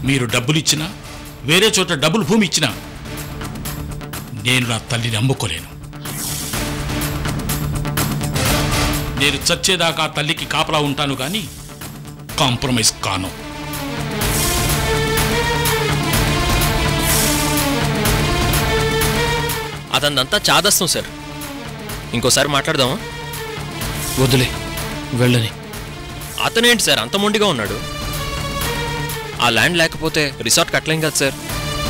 మీరు డబ్బులు ఇచ్చినా వేరే చోట డబ్బులు భూమి ఇచ్చినా నేను నా తల్లిని అమ్ముకోలేను నేను చచ్చేదాకా ఆ తల్లికి కాపలా ఉంటాను కానీ కాంప్రమైజ్ కాను అదంతా చాదస్తం సార్ ఇంకోసారి మాట్లాడదామా వదిలే వెళ్ళని అతనేంటి సార్ అంత మొండిగా ఉన్నాడు ఆ ల్యాండ్ లేకపోతే రిసార్ట్ కట్టలేం కదా సార్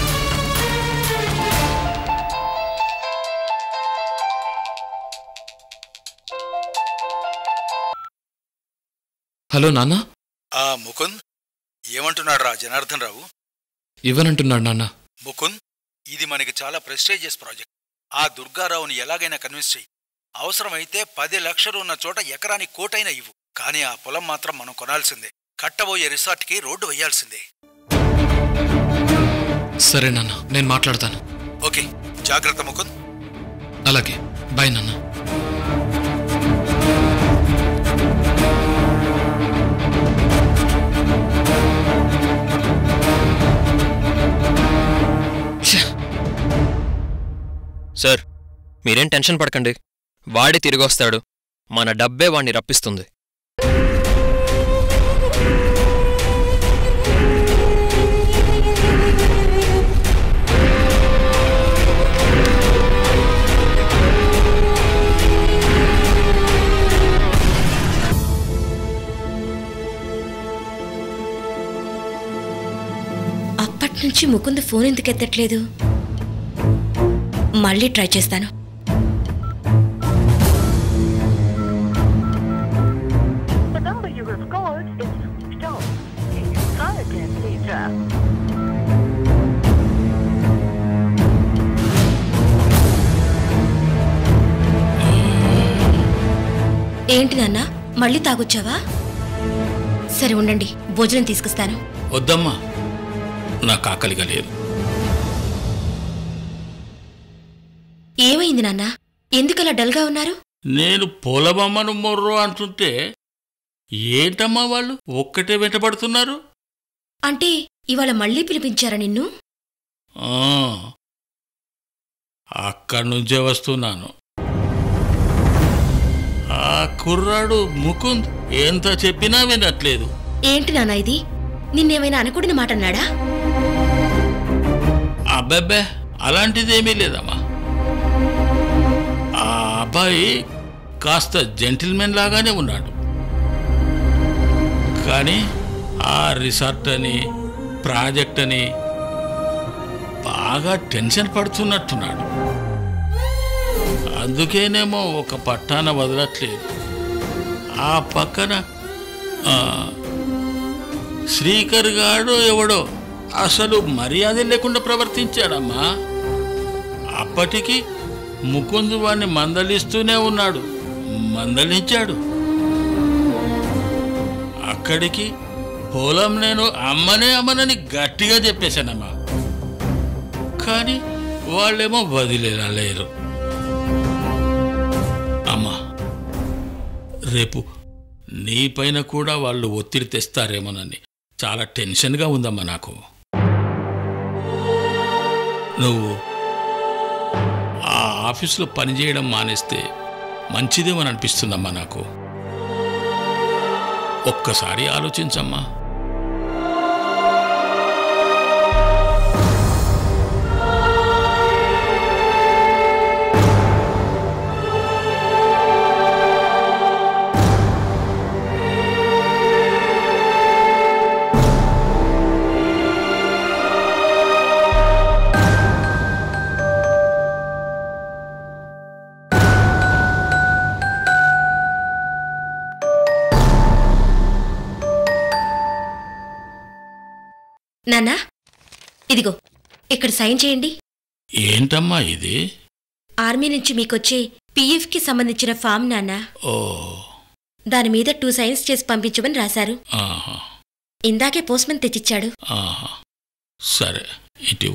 హలో నాన్న ఆ ముకుంద్ ఏమంటున్నాడు రా జనార్దన్ రావు ఇవ్వనంటున్నాడు నాన్న ముకుంద్ ఇది మనకి చాలా ప్రెస్టేజియస్ ప్రాజెక్ట్ ఆ దుర్గారావుని ఎలాగైనా కన్విన్స్ చెయ్యి అవసరమైతే పది లక్షలు ఉన్న చోట ఎకరానికి కోటైనా ఇవ్వు కానీ ఆ పొలం మాత్రం మనం కొనాల్సిందే కట్టబోయే రిసార్ట్కి రోడ్డు వేయాల్సిందే సరే నాన్న నేను మాట్లాడతాను ఓకే జాగ్రత్త ముకుంద్ అలాగే బాయ్ నాన్న ఛే! సార్ మీరేం టెన్షన్ పడకండి వాడే తిరిగి వస్తాడు మన డబ్బే వాణ్ణి రప్పిస్తుంది అప్పటి నుంచి ముకుంద్ ఫోన్ ఎందుకు ఎత్తట్లేదు మళ్ళీ ట్రై చేస్తాను The number you have called is switched off. Please try again later. ఏంటి నాన్న మళ్ళీ తాగొచ్చావా సరే ఉండండి భోజనం తీసుకొస్తాను వద్దమ్మా నాకు ఆకలిగా లేదు ఏమైంది నాన్న ఎందుకలా డల్గా ఉన్నారు నేను పొలమమ్మను మొర్రో అంటుంటే ఏంటమ్మా వాళ్ళు ఒక్కటే వెంటబడుతున్నారు అంటే ఇవాళ మళ్ళీ పిలిపించారా నిన్ను ఆ, అక్కడి నుంచే వస్తున్నాను ఆ కుర్రాడు ముకుంద్ ఎంత చెప్పినా వినట్లేదు ఏంటి నాన్న ఇది నిన్నేమైనా అనకూడని మాట అన్నాడా అబ్బాబ్బే అలాంటిదేమీ లేదమ్మా ఆ అబ్బాయి కాస్త జెంటిల్మెన్ లాగానే ఉన్నాడు కానీ ఆ రిసార్ట్ అని ప్రాజెక్ట్ అని బాగా టెన్షన్ పడుతున్నట్టున్నాడు అందుకేనేమో ఒక పట్టాన వదలట్లేదు ఆ పక్కన ఆ, శ్రీకర్ గాడు ఎవడో అసలు మర్యాద లేకుండా ప్రవర్తించాడమ్మా అప్పటికి ముకుందు వాణ్ణి మందలిస్తూనే ఉన్నాడు మందలించాడు అక్కడికి పొలం నేను అమ్మనే అమ్మనని గట్టిగా చెప్పేశానమ్మా కానీ వాళ్ళేమో వదిలేలా లేరు అమ్మా రేపు నీపైన కూడా వాళ్ళు ఒత్తిడి తెస్తారేమోనని చాలా టెన్షన్గా ఉందమ్మా నాకు నువ్వు ఆ ఆఫీసులో పనిచేయడం మానేస్తే మంచిదేమని అనిపిస్తుందమ్మా నాకు ఒక్కసారి ఆలోచించమ్మా నాన్నా ఇదిగో ఇక్కడ సైన్ చేయండి ఏంటమ్మా ఇది ఆర్మీ నుంచి మీకొచ్చే PF కి సంబంధించిన ఫామ్ నాన్న ఓ దాని మీద టూ సైన్స్ చేసి పంపించమని రాశారు ఆహా ఇందాకే పోస్ట్మెన్ తెచ్చిచ్చాడు ఆహా సరే ఇటు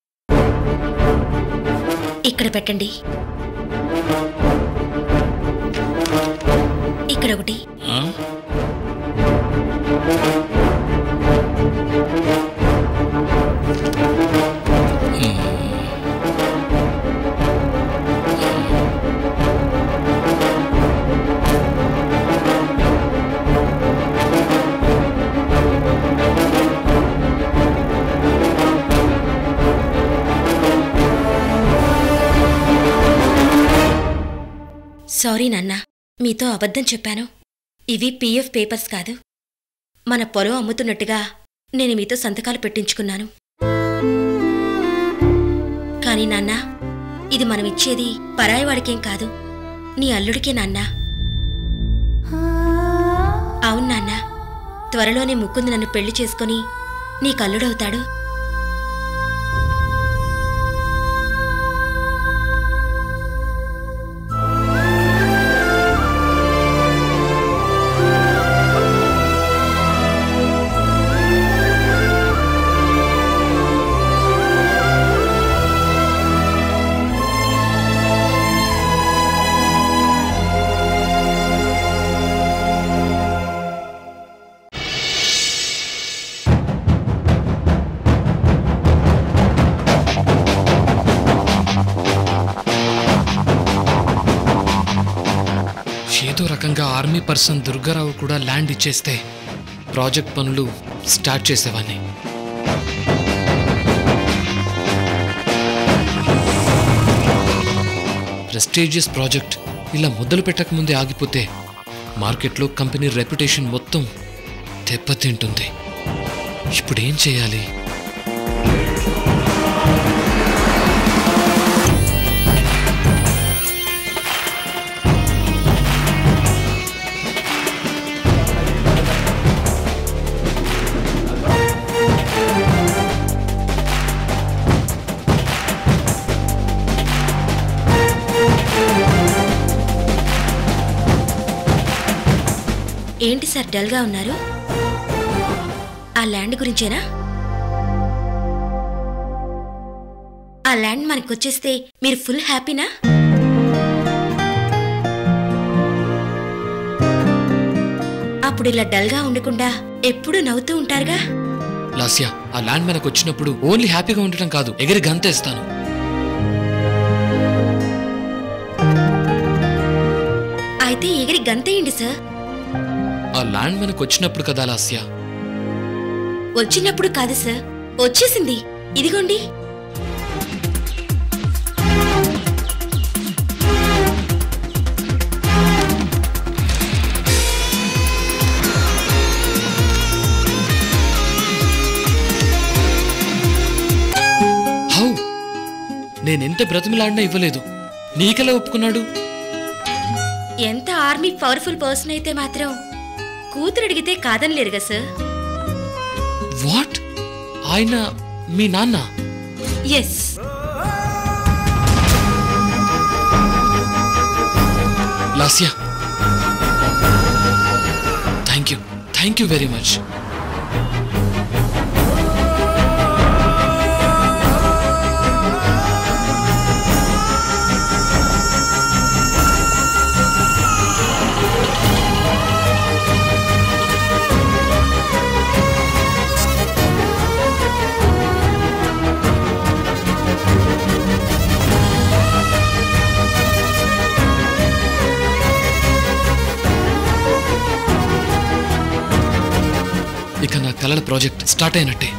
ఇక్కడ పెట్టండి ఇక్కడ ఒకటి ఆ? సారీ నాన్న మీతో అబద్ధం చెప్పాను ఇవి పీఎఫ్ పేపర్స్ కాదు మన పొలం అమ్ముతున్నట్టుగా నేను మీతో సంతకాలు పెట్టించుకున్నాను కానీ నాన్న ఇది మనం ఇచ్చేది పరాయివాడికేం కాదు నీ అల్లుడికే నాన్న అవును నాన్న త్వరలోనే ముక్కుంది నన్ను పెళ్లి చేసుకొని నీ కల్లుడవుతాడు ఏదో రకంగా ఆర్మీ పర్సన్ దుర్గారావు కూడా ల్యాండ్ ఇచ్చేస్తే ప్రాజెక్ట్ పనులు స్టార్ట్ చేసేవాడిని ప్రెస్టీజియస్ ప్రాజెక్ట్ ఇలా మొదలు పెట్టకముందే ఆగిపోతే మార్కెట్లో కంపెనీ రెప్యుటేషన్ మొత్తం దెబ్బతింటుంది ఇప్పుడు ఏం చేయాలి ఏంటి సార్ డల్గా ఉన్నారు ఆ ల్యాండ్ గురించేనా ఆ ల్యాండ్ మనకొచ్చేస్తే మీరు ఫుల్ హ్యాపీనా అప్పుడు ఇలా డల్గా ఉండకుండా ఎప్పుడూ నవ్వుతూ ఉంటారుగా లాస్యా ఆ ల్యాండ్ మనకు వచ్చినప్పుడు ఓన్లీ హ్యాపీగా ఉండటం కాదు ఎగిరి గంతేస్తాను అయితే ఎగిరి గంతేయండి సార్ ఆ ల్యాండ్ మనకు వచ్చినప్పుడు కదా లాస్యా వచ్చినప్పుడు కాదు సార్ వచ్చేసింది ఇదిగోండి హౌ నేనెంత బ్రతిమలాడినా ఇవ్వలేదు నీకెలా ఒప్పుకున్నాడు ఎంత ఆర్మీ పవర్ఫుల్ పర్సన్ అయితే మాత్రం కూతురు అడిగితే కాదనలేరుగా సార్ వాట్ ఆయన మీ నాన్న yes Lasya thank you thank you very much ఇక నా కలల ప్రాజెక్ట్ స్టార్ట్ అయినట్టే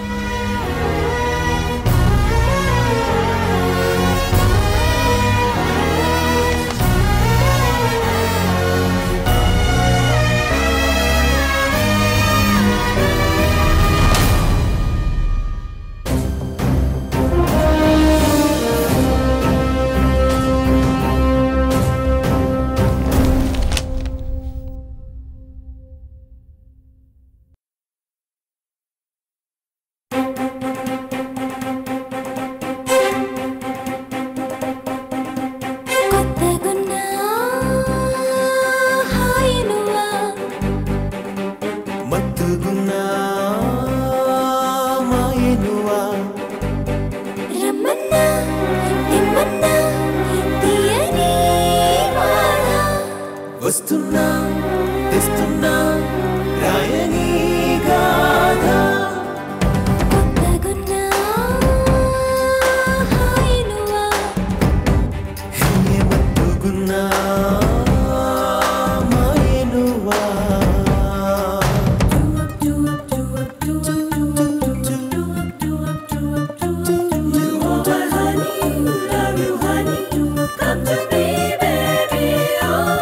కొత్తగున్నా హాయినువా మత్తుగున్నా మాయనువా రమ్మన్నా నిమ్మన్నా తీయని వాడా వస్తున్నా తెస్తున్నా రాయని గాథ కొత్తగున్నా హాయినువా హే మత్తుగున్నా మాయనువా Come to me, baby, oh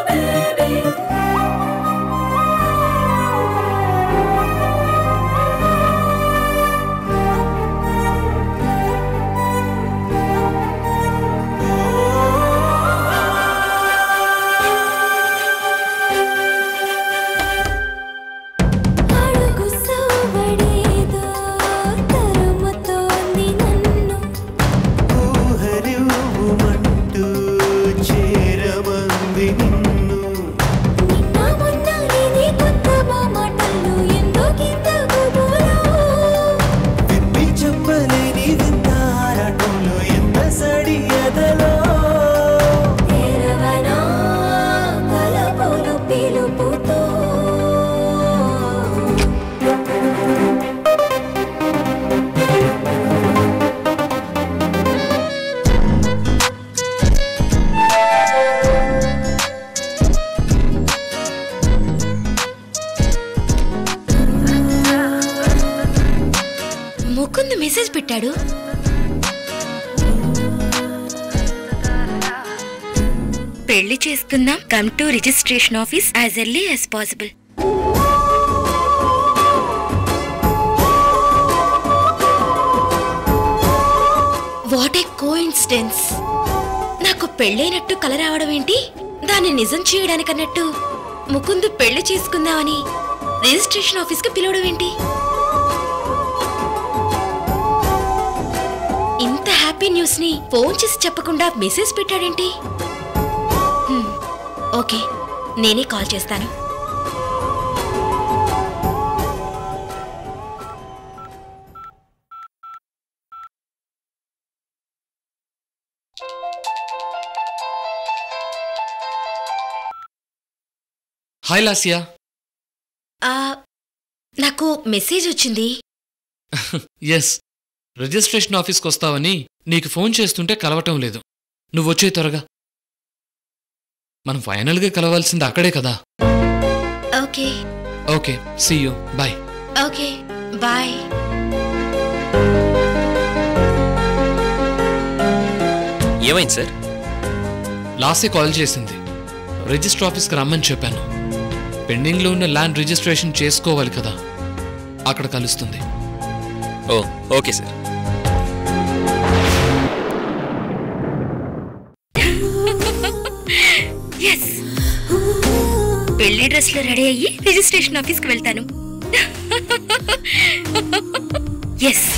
Mukund message పెట్టాడు పెళ్లి చేసుకుందాం come to registration office as early as possible what a coincidence నాకు పెళ్ళైనట్టు కల రావడం ఏంటి దాన్ని నిజం చేయడానికన్నట్టు ముకుందు పెళ్లి చేసుకుందామని రిజిస్ట్రేషన్ ఆఫీస్కి పిలవడం ఏంటి ఇంత హ్యాపీ న్యూస్ ని ఫోన్ చేసి చెప్పకుండా మెసేజ్ పెట్టాడేంటి హ్మ్, ఓకే నేనే కాల్ చేస్తాను హాయ్ లాసియా ఆ, నాకు మెసేజ్ వచ్చింది ఎస్ రిజిస్ట్రేషన్ ఆఫీస్కి వస్తావని నీకు ఫోన్ చేస్తుంటే కలవటం లేదు నువ్వు వచ్చే త్వరగా మనం ఫైనల్గా కలవాల్సింది అక్కడే కదా okay okay see you bye okay bye ఏమైంది సార్ లాసే కాల్ చేసింది రిజిస్టర్ ఆఫీస్కి రమ్మని చెప్పాను పెండింగ్లో ఉన్న ల్యాండ్ రిజిస్ట్రేషన్ చేసుకోవాలి కదా అక్కడ కలుస్తుంది ఓ ఓకే సార్ ఎస్ పెళ్లి డ్రెస్ లో రెడీ అయ్యి రిజిస్ట్రేషన్ ఆఫీస్ కి వెళ్తాను ఎస్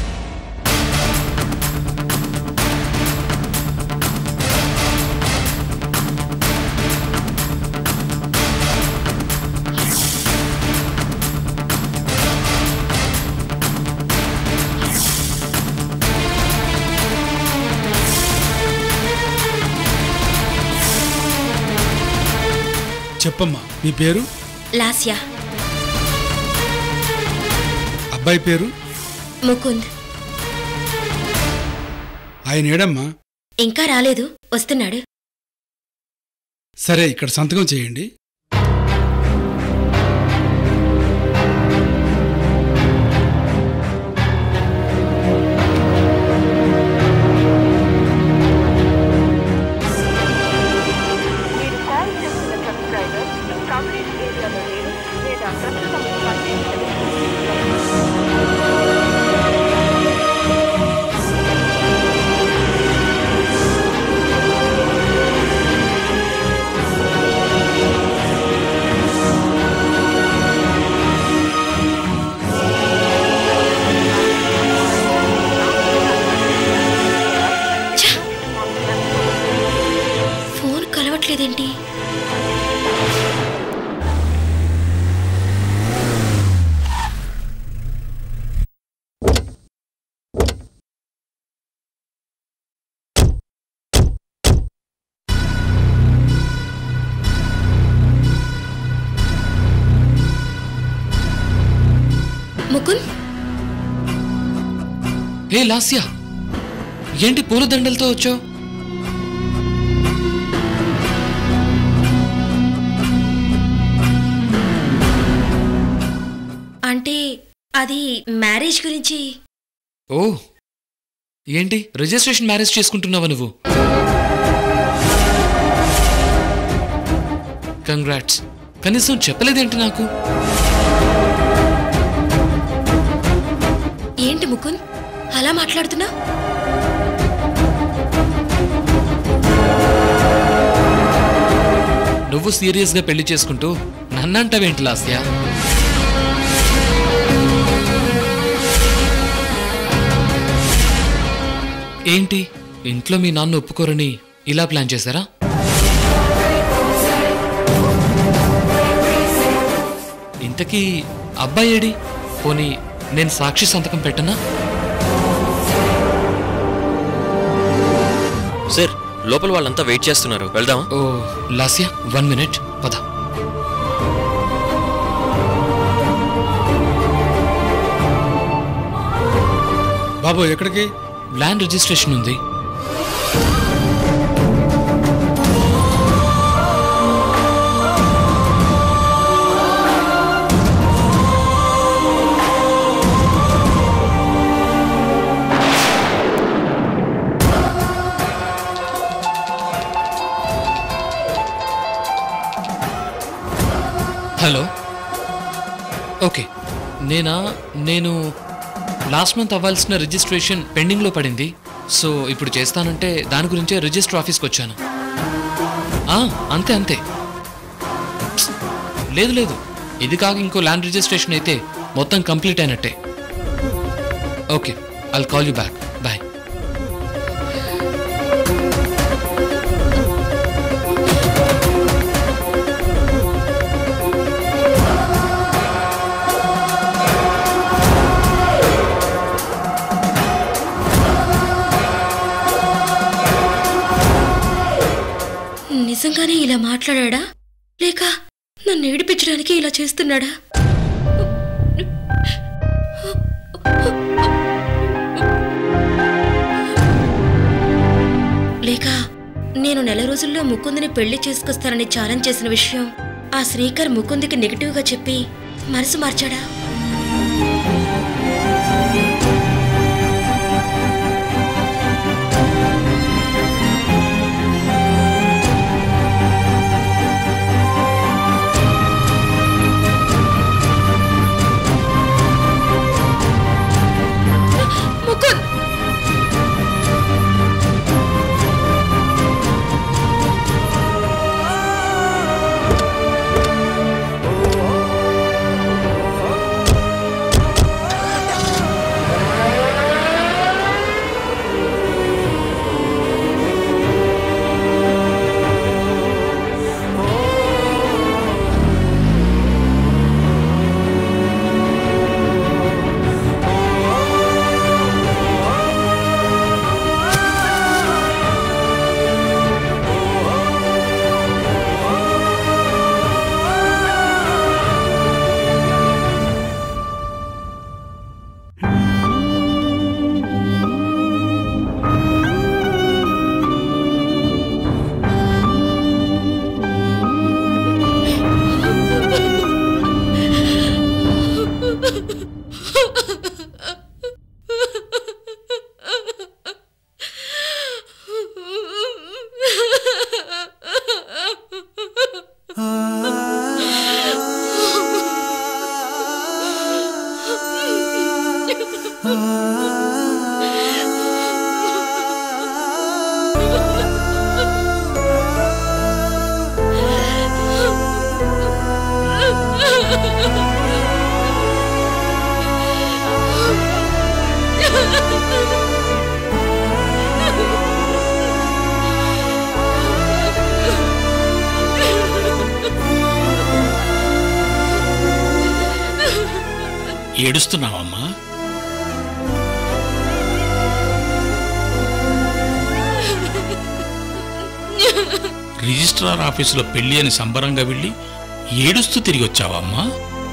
చెప్పమ్మా మీ పేరు లాస్యా అబ్బాయి పేరు ముకుంద్ ఆయన ఏడమ్మా ఇంకా రాలేదు వస్తున్నాడు సరే ఇక్కడ సంతకం చేయండి మీరు కాల్ చేస్తున్న సబ్స్క్రైబర్ కవరేజ్ ఏరియాలో లేరు లేదా ప్రస్తుతం పనిచేయలేదు ఫోన్ కలవట్లేదేంటి ముకుంద్ హే లాస్యా ఏంటి పూలదండలతో వచ్చావు అంటే అది మ్యారేజ్ గురించి ఓ ఏంటి రిజిస్ట్రేషన్ మ్యారేజ్ చేసుకుంటున్నావా నువ్వు కంగ్రాట్స్ కనీసం చెప్పలేదేంటి నాకు ఏంటి ముకుంద్ అలా మాట్లాడుతున్నా నువ్వు సీరియస్గా పెళ్లి చేసుకుంటూ నన్నంటావేంటి లాస్యా ఏంటి ఇంట్లో మీ నాన్న ఒప్పుకోరని ఇలా ప్లాన్ చేశారా ఇంతకీ అబ్బాయి ఏడి పోనీ నేను సాక్షి సంతకం పెట్టనా సార్ లోపల వాళ్ళంతా వెయిట్ చేస్తున్నారు వెళ్దామా ఓ లాస్యా వన్ మినిట్ పద బాబు ఎక్కడికి ల్యాండ్ రిజిస్ట్రేషన్ ఉంది నేనా నేను లాస్ట్ మంత్ అవ్వాల్సిన రిజిస్ట్రేషన్ పెండింగ్లో పడింది సో ఇప్పుడు చేస్తానంటే దాని గురించే రిజిస్టర్ ఆఫీస్కి వచ్చాను ఆ, అంతే అంతే ప్స్, లేదు లేదు ఇది కాక ఇంకో ల్యాండ్ రిజిస్ట్రేషన్ అయితే మొత్తం కంప్లీట్ అయినట్టే okay I'll call you back bye నిజంగానే ఇలా మాట్లాడా లేక నన్ను ఏడిపించడానికి ఇలా చేస్తున్నాడా లేక నేను నెల రోజుల్లో ముకుందుని పెళ్లి చేసుకొస్తానని ఛాలెంజ్ చేసిన విషయం ఆ శ్రీకర్ ముకుందికి నెగిటివ్గా చెప్పి మనసు మార్చాడా ముకుంద్ ఏడుస్తున్నావమ్మా రిజిస్ట్రార్ ఆఫీసులో పెళ్లి అని సంబరంగా వెళ్ళి ఏడుస్తూ తిరిగి వచ్చావమ్మా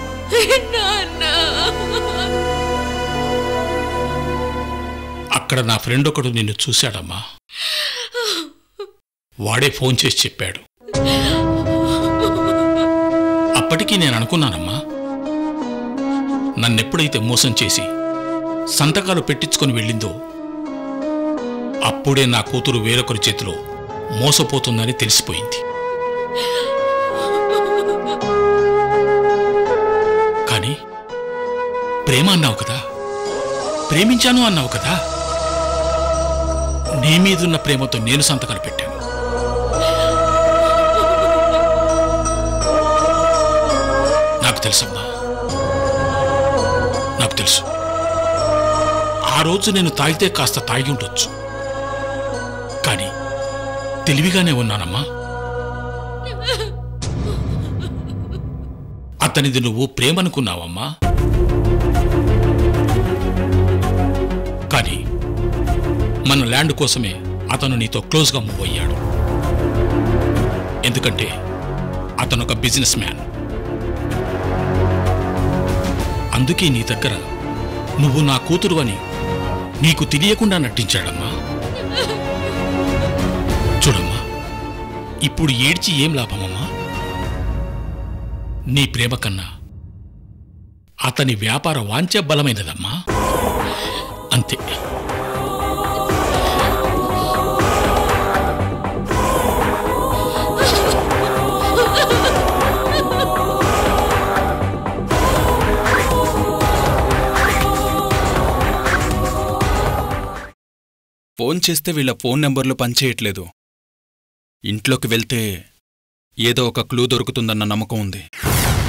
అక్కడ నా ఫ్రెండ్ ఒకడు నిన్ను చూశాడమ్మా వాడే ఫోన్ చేసి చెప్పాడు అప్పటికీ నేను అనుకున్నానమ్మా నన్నెప్పుడైతే మోసం చేసి సంతకాలు పెట్టించుకొని వెళ్ళిందో అప్పుడే నా కూతురు వేరొకరి చేతిలో మోసపోతుందని తెలిసిపోయింది కానీ ప్రేమ అన్నావు కదా ప్రేమించాను అన్నావు కదా నీ మీదున్న ప్రేమతో నేను సంతకాలు పెట్టాను నాకు తెలుసమ్మా నాకు తెలుసు ఆ రోజు నేను తాగితే కాస్త తాగి ఉండొచ్చు కానీ తెలివిగానే ఉన్నానమ్మా అతనిది నువ్వు ప్రేమనుకున్నావమ్మా కానీ మన ల్యాండ్ కోసమే అతను నీతో క్లోజ్గా మూవ్ అయ్యాడు ఎందుకంటే అతను ఒక బిజినెస్ మ్యాన్ అందుకే నీ దగ్గర నువ్వు నా కూతురు అని నీకు తెలియకుండా నటించాడమ్మా చూడమ్మా ఇప్పుడు ఏడ్చి ఏం లాభమమ్మా నీ ప్రేమ కన్నా అతని వ్యాపార వాంఛ బలమైనదమ్మా అంతే ఫోన్ చేస్తే వీళ్ళ ఫోన్ నెంబర్లు పనిచేయట్లేదు ఇంట్లోకి వెళ్తే ఏదో ఒక క్లూ దొరుకుతుందన్న నమ్మకం ఉంది